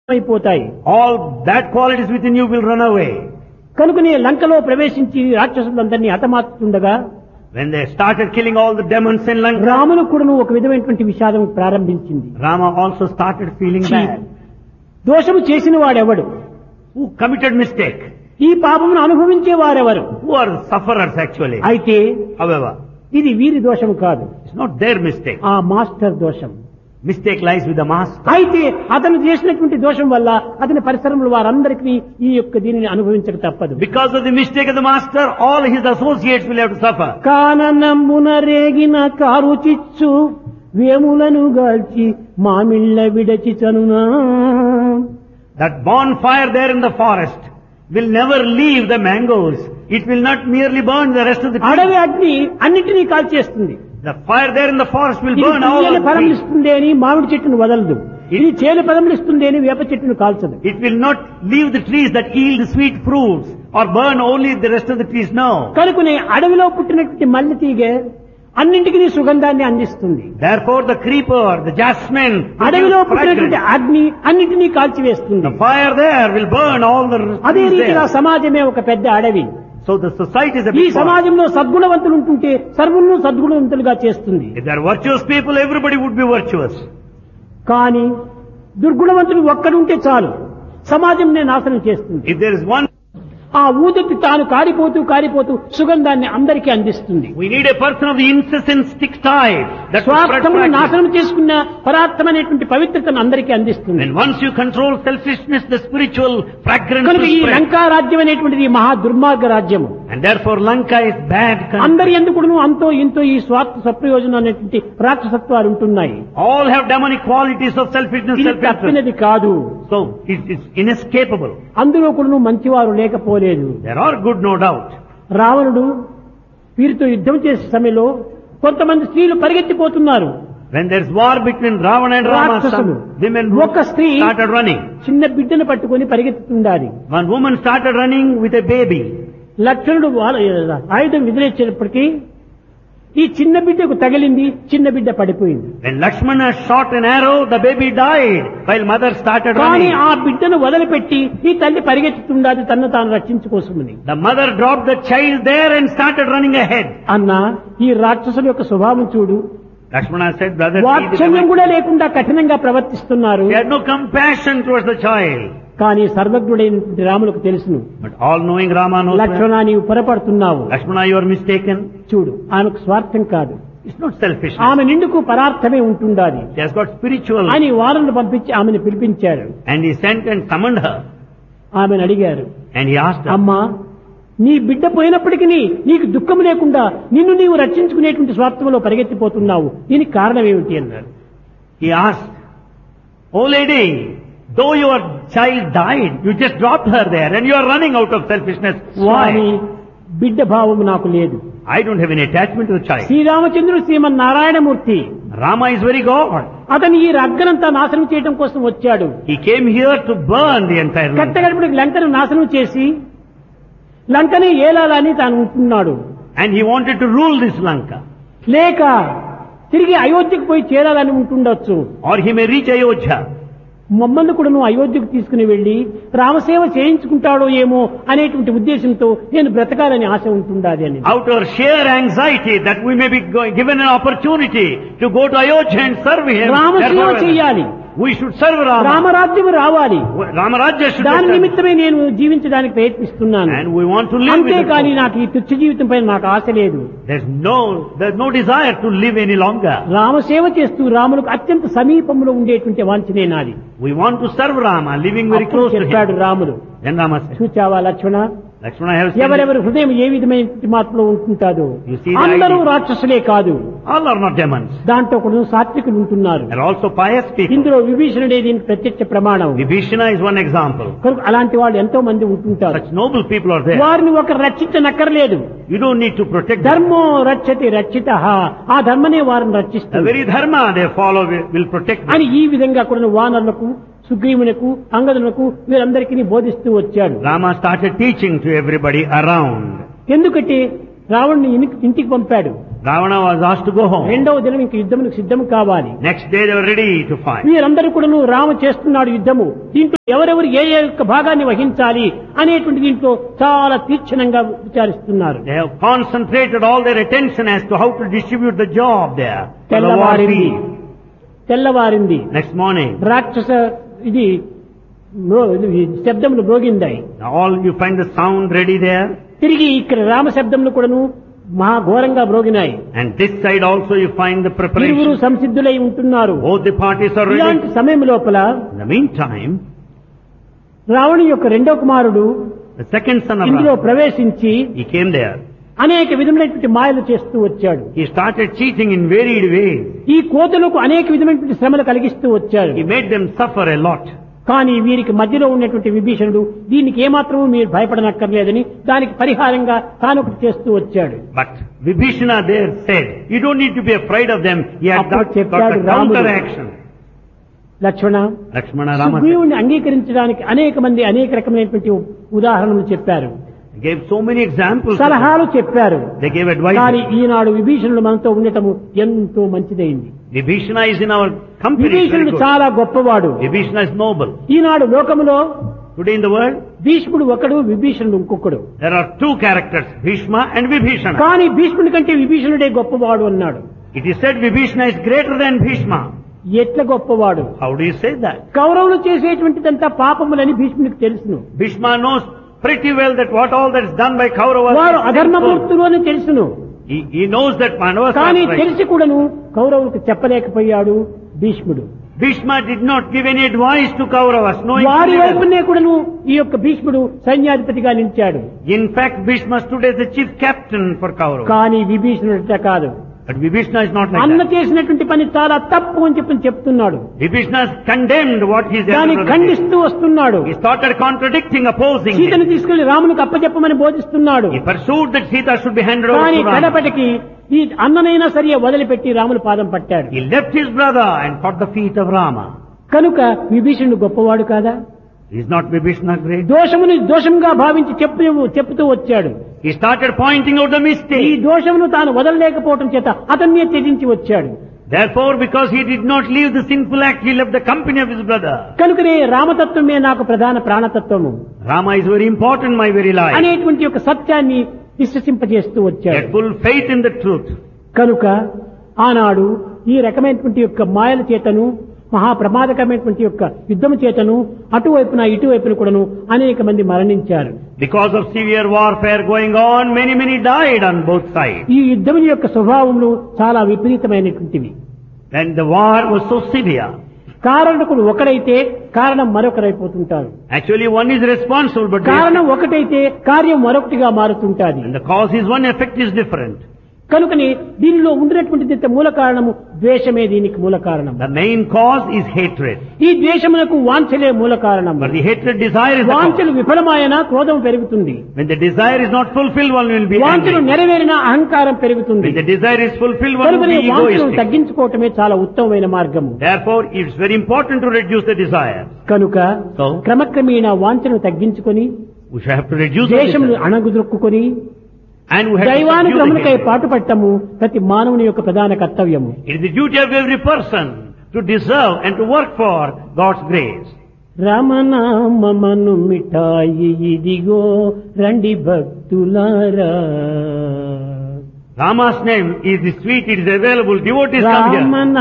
అయిపోతాయి All bad qualities within you will run away. కనుకనే లంకలో ప్రవేశించి రాక్షసులందరినీ హతమార్చుతుండగా When they started killing all the demons in Lanka, రామును కూడాను ఒక విధమైనటువంటి విషాదం ప్రారంభించింది Rama also started feeling ఛీ, bad. దోషము చేసిన వాడెవడు Who committed mistake? ఈ పాపమును అనుభవించే వారెవరు Who are sufferers actually? అయితే However, ఇది వీరి దోషం కాదు it's not their mistake. ఆ మాస్టర్ దోషం Mistake lies with the master. అయితే అతను చేసినటువంటి దోషం వల్ల అతని పరిసరంలో వారందరికీ ఈ యొక్క దీనిని అనుభవించక తప్పదు Because of the mistake of the master, all his associates will have to suffer. కాననమ్మున రేగిన కారు చిచ్చు వేములను గాల్చి మామిళ్ళ విడచి చనునా That bonfire there in the forest will never leave the mangoes. It will not merely burn the rest of the అడవి trees. అగ్ని అన్నిటినీ కాల్చేస్తుంది The fire there in the forest will ఇది burn all తీయని the ఫలం trees. ఇస్తుంది అని మామిడి చెట్టును వదలదు ఇది చేలు ఫలం ఇస్తుంది అని వేప చెట్టును కాల్చదు It will not leave the trees that yield sweet fruits or burn only the rest of the trees. No. కనుకనే అడవిలో పుట్టినటువంటి మల్లి తీగ అన్నింటికి సుగంధాన్ని అందిస్తుంది Therefore the creeper, the jasmine, అడవిలో produce పుట్టినటువంటి fragrance. అగ్ని అన్నింటినీ కాల్చివేస్తుంది the fire there will burn all the అదే trees రీతిగా there. సమాజమే ఒక పెద్ద అడవి So the society is a ఈ big forest. సమాజంలో సద్గుణవంతులు ఉంటుంటే సర్వులను సద్గుణవంతులుగా చేస్తుంది If there are virtuous people, everybody would be virtuous. కానీ దుర్గుణవంతుడు ఒక్కడుంటే చాలు సమాజం నాశనం చేస్తుంది If there is one, ఆ ఊదెత్తి తాను కారిపోతూ కారిపోతూ సుగంధాన్ని అందరికీ అందిస్తుంది we need a person of the incessant stick type. That will spread స్వార్థమును fragrance. నాశనం చేసుకున్న పరార్థమైనటువంటి పవిత్రతను అందరికీ అందిస్తుంది When once you control selfishness, the spiritual fragrance కనుక will ఈ spread. లంకా రాజ్యం అనేటువంటిది మహా దుర్మార్గ రాజ్యము And therefore Lanka is bad country. అందరి ఎందుకును అంతో ఇంతో ఈ స్వార్థ సప్రయోజనం అనేటువంటి రాక్షసత్వాలు ఉంటున్నాయి All have demonic qualities of selfishness, ఇది self-interest. తప్పినది కాదు So it is inescapable. అందులో కూడా మంచివారు లేకపోలేదు There are good, no doubt. రావణుడు వీరితో యుద్ధం చేసే సమయంలో కొంతమంది స్త్రీలు పరిగెత్తిపోతున్నారు When there's war between Ravana and Rama, రాక్షసులు. some women ఒక స్త్రీ started running. చిన్న బిడ్డను పట్టుకొని పరిగెత్తుతుండాలి One woman started running with a baby. లక్షణుడు వాళ్ళ- ఆయుధం విదిలేసేటప్పటికీ ఈ చిన్న బిడ్డకు తగిలింది చిన్న బిడ్డ పడిపోయింది When Lakshmana shot an arrow, the baby died while mother started కానీ running. ఆ బిడ్డను వదిలిపెట్టి ఈ తల్లి పరిగెత్తుతుండాలి తన్ను తాను రక్షించుకోసమని The mother dropped the child there and started running ahead. అన్న ఈ రాక్షసుల యొక్క స్వభావం చూడు Lakshmana said, brother, see the వాత్సల్యం demon- కూడా లేకుండా కఠినంగా ప్రవర్తిస్తున్నారు he had no compassion towards the child. కానీ సర్వజ్ఞుడైనటువంటి రాములకు తెలుసును But all-knowing Rama knows well. లక్ష్మణ నీవు పొరపడుతున్నావు Lakshmana, you are mistaken. చూడు ఆమెకు స్వార్థం కాదు It's not selfishness. ఆమె నిండుకు పరార్థమే ఉంటుండాలి She has got spiritual. అని వారను పంపించి ఆమెను పిలిపించారు And he sent and summoned her. ఆమెను అడిగారు And he asked her, అమ్మా నీ బిడ్డ పోయినప్పటికీ నీకు దుఃఖం లేకుండా నిన్ను నీవు రక్షించుకునేటువంటి స్వార్థంలో పరిగెత్తిపోతున్నావు దీనికి కారణం ఏమిటి అన్నాడు he asked, Oh lady, though your child died, you just dropped her there and you are running out of selfishness. Swamy Why? బిడ్డ భావం నాకు లేదు I don't have any attachment to the child. శ్రీరామచంద్రుడు శ్రీమన్ Narayanamurthy Rama is very God. అతను ఈ రగ్గనంతా నాశనం చేయడం కోసం వచ్చాడు He came here to burn the entire land. కట్టగడపడికి లంకను నాశనం చేసి లంకని ఏలాలని తాను ఉంటున్నాడు And he wanted to rule this Lanka. లేక తిరిగి అయోధ్యకు పోయి చేరాలని ఉంటుండొచ్చు Or he may reach Ayodhya. మమ్మల్ని కూడా నువ్వు అయోధ్యకు తీసుకుని వెళ్లి రామసేవ చేయించుకుంటాడో ఏమో అనేటువంటి ఉద్దేశంతో నేను బ్రతకాలని ఆశ ఉంటుండాది అని Out of sheer anxiety that we may be go- given an opportunity to go to Ayodhya and serve him. రామసేవ Therefore, చెయ్యాలి we should serve Rama. రామరాజ్యం రావాలి Ramarajya should be దాని served. నిమిత్తమే నేను జీవించడానికి ప్రయత్నిస్తున్నాను And we want to live with అంతేకాని it. నాకు ఈ తుచ్చ జీవితం పైన నాకు ఆశ లేదు There's no, there's no desire to live any longer. రామసేవ చేస్తూ రాములకు అత్యంత సమీపంలో ఉండేటువంటి వాంఛనే నాది We want to serve Rama, living very అప్పుడు close to చెప్పాడు him. రాముడు Then Rama said, చూచావా Lakshmana Lakshmana I have seen ఎవరెవరి హృదయం ఏ విధమైన మార్పులో ఉంటుంటాదో You see the అందరూ idea. రాక్షసులే కాదు all are not demons. దాంట్లో కూడా సాత్వికులు ఉంటున్నారు They're also pious people. ఇందులో విభీషణుడే దీనికి ప్రత్యక్ష ప్రమాణం Vibhishana is one example. కనుక అలాంటి వాళ్ళు ఎంతో మంది ఉంటుంటారు Such noble people are there. వారిని ఒక రక్షించనక్కర్లేదు You don't need to protect them. ధర్మో రక్షతి రక్షిత ఆ ధర్మనే వారిని The రక్షిస్తుంది very dharma they follow will will protect them. అని ఈ విధంగా కూడా వానరులకు సుగ్రీవునకు అంగదులకు వీరందరికీ బోధిస్తూ వచ్చాడు Rama started teaching to everybody around. ఎందుకంటే రావణ్ణి ఇని- ఇంటికి పంపాడు Ravana was asked to go home. రెండవ దినం ఇంక యుద్ధమునికి సిద్ధం కావాలి Next day they were ready to fight. వీరందరూ కూడాను రామ చేస్తున్నాడు యుద్ధము దీంట్లో ఎవరెవరు ఏ ఏ యొక్క భాగాన్ని వహించాలి అనేటువంటి దీంట్లో చాలా తీక్షణంగా విచారిస్తున్నారు They have concentrated all their attention as to how to distribute the job there. for the war తెల్లవారింది field. తెల్లవారింది Next morning, రాక్షస ఇది మ్రో- ఇది శబ్దములు మ్రోగిందాయి now all you find the sound ready there. తిరిగి ఇక్కడ రామ శబ్దములు కూడాను మహా ఘోరంగా మ్రోగినాయి And this side also you find the ఇరువురు preparation. సంసిద్ధులై ఉంటున్నారు Both the parties are ready. ఇలాంటి సమయం లోపల In the meantime, రావణు యొక్క రెండో కుమారుడు the second son of ఇందులో Ram, ప్రవేశించి he came there. అనేక విధములైనటువంటి మాయలు చేస్తూ వచ్చాడు He started cheating in varied ways. ఈ కోతులకు అనేక విధమైనటువంటి శ్రమలు కలిగిస్తూ వచ్చాడు He made them suffer a lot. కానీ వీరికి మధ్యలో ఉన్నటువంటి విభీషణుడు దీనికి ఏమాత్రము మీరు భయపడనక్కర్లేదని దానికి పరిహారంగా తానొకటి చేస్తూ వచ్చాడు But Vibhishana there said, you don't need to be afraid of them. He had అప్పుడు got, got the చెప్పాడు రాముడు. counteraction. లక్ష్మణ Lakshmana Rama said, సుగ్రీవుని అంగీకరించడానికి అనేక మంది అనేక రకమైనటువంటి ఉదాహరణలు చెప్పారు He gave so many examples. of సలహాలు చెప్పారు it. They gave కానీ advice. ఈనాడు విభీషణుడు మనతో ఉండటము ఎంతో మంచిదైంది Vibhishana is in our company. It's very విభీషణుడు good. చాలా గొప్పవాడు Vibhishana is noble. ఈనాడు లోకములో Today in the world, భీష్ముడు ఒకడు విభీషణుడు ఇంకొకడు there are two characters, Bhishma and Vibhishana. కానీ భీష్ముడి కంటే విభీషణుడే గొప్పవాడు అన్నాడు It is said Vibhishana is greater than Bhishma. ఎట్ల గొప్పవాడు How do you say that? కౌరవులు చేసేటువంటిదంతా పాపములని భీష్మునికి తెలుసును Bhishma knows pretty well that what all that is done by Kauravas వారు is sinful. అధర్మమూర్తులు అని తెలుసును He, he knows that Pandavas కానీ are right. తెలిసి కూడాను కౌరవులకు చెప్పలేకపోయాడు భీష్ముడు Bhishma did not give any advice to Kauravas, knowing వారి fully well. వైపునే కూడాను ఈ యొక్క భీష్ముడు సైన్యాధిపతిగా నిలిచాడు In fact, Bhishma stood as the chief captain for Kauravas. కానీ విభీషణుడిట కాదు But Vibhishana is not like అన్న that. చేసినటువంటి పని చాలా తప్పు అని చెప్పి చెప్తున్నాడు Vibhishana has condemned what his elder దాన్ని brother did. ఖండిస్తూ వస్తున్నాడు He started contradicting, opposing సీతను him. తీసుకెళ్లి రామునికి అప్పచెప్పమని బోధిస్తున్నాడు He pursued that Sita should be handed over కానీ to Rama. కడపటికి ఈ అన్ననైనా సరే వదిలిపెట్టి రాముల పాదం పట్టాడు He left his brother and caught the feet of Rama. కనుక విభీషణుడు గొప్పవాడు కాదా Is not Vibhishana great? దోషముని దోషంగా భావించి చెప్పు చెప్తూ వచ్చాడు He started pointing out the ఈ mistake. దోషమును తాను వదలలేకపోవటం చేత అతన్నే త్యజించి వచ్చాడు Therefore, because he did not leave the sinful act, he left the company of his brother. కనుకనే రామతత్వమే నాకు ప్రధాన ప్రాణతత్వము Rama is very important, my very life. అనేటువంటి ఒక సత్యాన్ని విశ్వసింపజేస్తూ He వచ్చాడు had full faith in the truth. కనుక ఆనాడు ఈ రకమైనటువంటి యొక్క మాయల చేతను మహాప్రమాదకరమైనటువంటి యొక్క యుద్ధము చేతను అటువైపున ఇటువైపున కూడాను అనేక మంది మరణించారు Because of severe warfare going on, many, many died on both sides. ఈ యుద్ధం యొక్క స్వభావములు చాలా విపరీతమైనటువంటివి And the war was so severe. కారణకుడు ఒకడైతే కారణం మరొకరైపోతుంటారు Actually, one is responsible, but కారణం ఒకటైతే కార్యం మరొకటిగా మారుతుంటాది and the cause is one, effect is different. కనుకని దీనిలో ఉండినటువంటి మూల కారణము ద్వేషమే దీనికి మూల కారణం The main cause is hatred. ఈ ద్వేషమునకు వాంఛలే మూల కారణం But the hatred desire is the cause. వాంఛలు విఫలమాయన క్రోధం పెరుగుతుంది When the desire is not fulfilled, one will be వాంఛలు angry. నెరవేరిన అహంకారం పెరుగుతుంది When the desire is fulfilled, one will కనుకనే be వాంఛలను egoistic. తగ్గించుకోవటమే చాలా ఉత్తమమైన మార్గము Therefore, it's very important to reduce the desire. కనుక So? క్రమక్రమేణా వాంఛను తగ్గించుకొని We should have to reduce the ద్వేషమును desire. అణగుదొక్కుని And we have to subdue దైవానుగ్రహములకై the hatred. పాటుపట్టము ప్రతి మానవుని యొక్క ప్రధాన కర్తవ్యము It is the duty of every person to deserve and to work for God's grace. రమణామను మిఠాయి ఇదిగో రండి భక్తులారా Rama's name is the sweet, it is available. Devotees come here. రామన